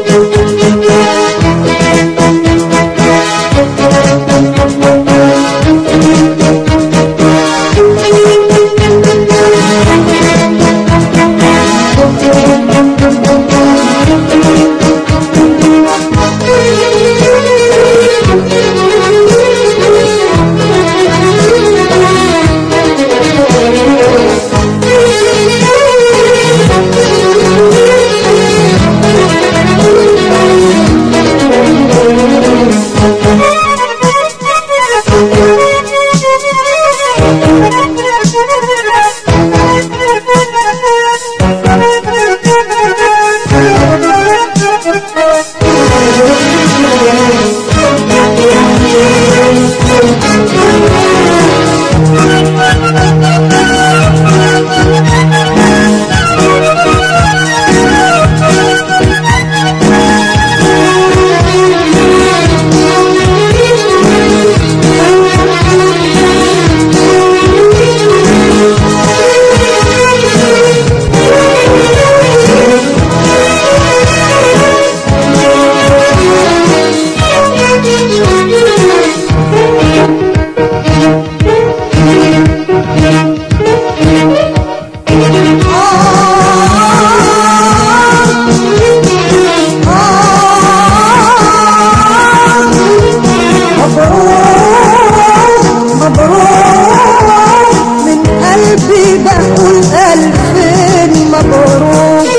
مبروك مبروك من قلبي بقول ألفين مبروك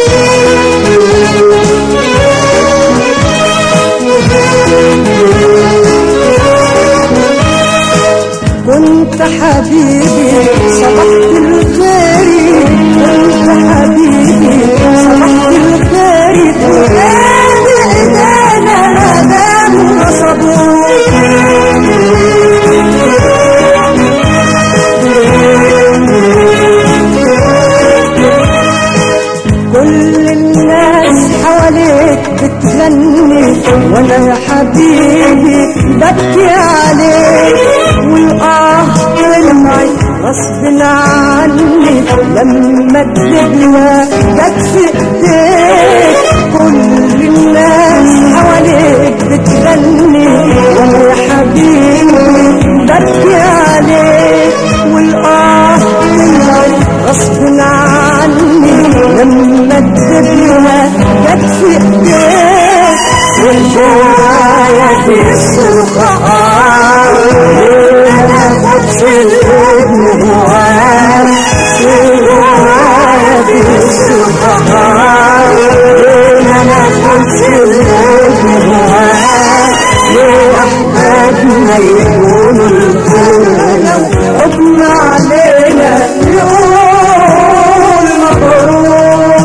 كنت حبيبي صبحت الخير كنت حبيبي صبحت الخير وقال ايدينا مدام نصبوك كل الناس حواليك بتغني وانا يا حبيبي ببكي عليك والآه طلعت غصب عني لما الدنيا جت في ايديك كل الناس حواليك بتغني وانا يا حبيبي ببكي عليك والآه طلعت غصب عني لما الدنيا جت في ايديك والجوايا في السلطان انا خدش الابن هواك والجوايا في السلطان انا خدش الابن هواك ليه احبابنا يكونوا الكل حكم علينا يقول مبروك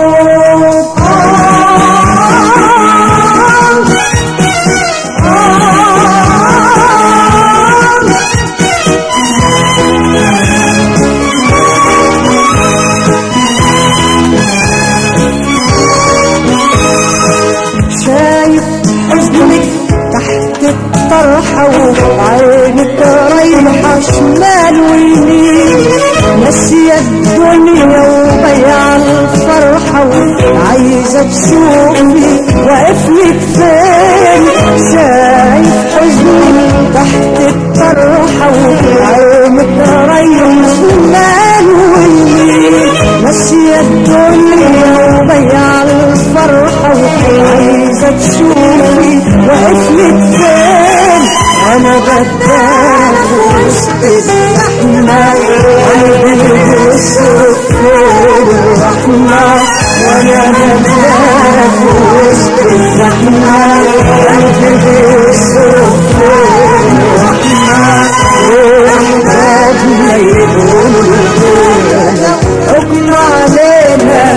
شايف حزنك تحت الطرحة وعينك رايحة شمال ويمين ناسية الدنيا وبيع الفرحة وعايزة تشوفي واقفلك فين شايف حزنك تحت الطرحة وعينك رايحة شمال ويمين ناسية الدنيا وبيع الفرحة وعايزة تشوفي واقفلك فين أنا بداك وسط الزحمة قلبي بيصرخ فين الرحمة وأنا بداك وسط الزحمة قلبي بيصرخ فين الرحمة وأحبابنا يقولوا الكل حكم علينا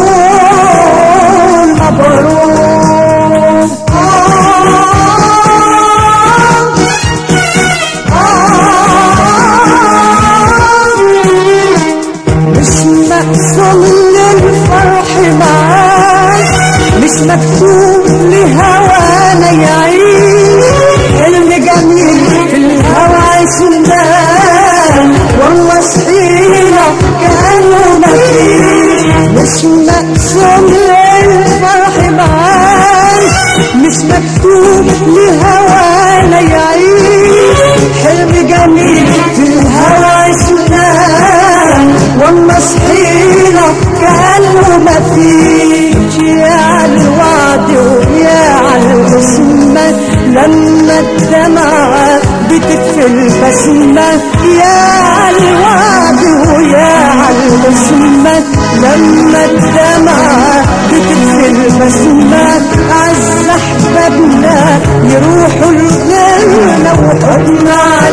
نقول مبروك مش مقسوم للفرح معاك مش مكتوب لهوانا يعيش حلم جميل في الهوى عشناه والله صحينا كانوا مفيش مش مقسوم للفرح معاك صحينا كأنه مفيش يا عالوعد ويا عالقسمة لما الدمعة بتكفي البسمة يا عالوعد ويا عالقسمة لما الدمعة بتكفي البسمة أعز أحبابنا يروحوا الجنة وحضنا